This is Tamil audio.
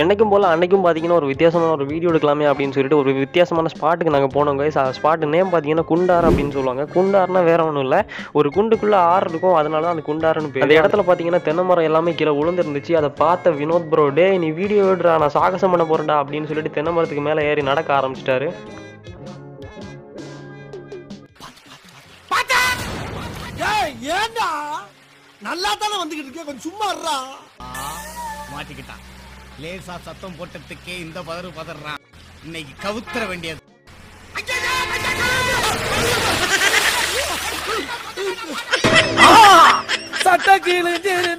என்னைக்கும் போல் அன்னைக்கும் பார்த்தீங்கன்னா ஒரு வித்தியாசமான ஒரு வீடியோ எடுக்கலாமே அப்படின்னு சொல்லிட்டு ஒரு வித்தியாசமான ஸ்பாட்டுக்கு நாங்கள் போனோம் கைஸ் ஸ்பாட் நேம் பார்த்தீங்கன்னா குண்டார் அப்படின்னு சொல்லுவாங்க குண்டார்னா வேற ஒன்றும் இல்லை ஒரு குண்டுக்குள்ளே ஆறு இருக்கும் அதனால தான் அந்த குண்டாருன்னு பேர் அந்த இடத்துல பார்த்தீங்கன்னா தென்னை மரம் எல்லாமே கீழே விழுந்துருந்துச்சு அதை பார்த்த வினோத் ப்ரோ டே நீ வீடியோ எடுறா நான் சாகசம் பண்ண போறேன்டா அப்படின்னு சொல்லிட்டு தென்னை மரத்துக்கு மேலே ஏறி நடக்க ஆரம்பிச்சிட்டாரு ஏய் ஏண்டா நல்லா தானே வந்துகிட்டு இருக்கே கொஞ்சம் சும்மா இருடா மாட்டிக்கிட்டான் லேசா சத்தம் போட்டதுக்கே இந்த பதறு பதறான் இன்னைக்கு கவுத்தர வேண்டியது சட்ட கீழே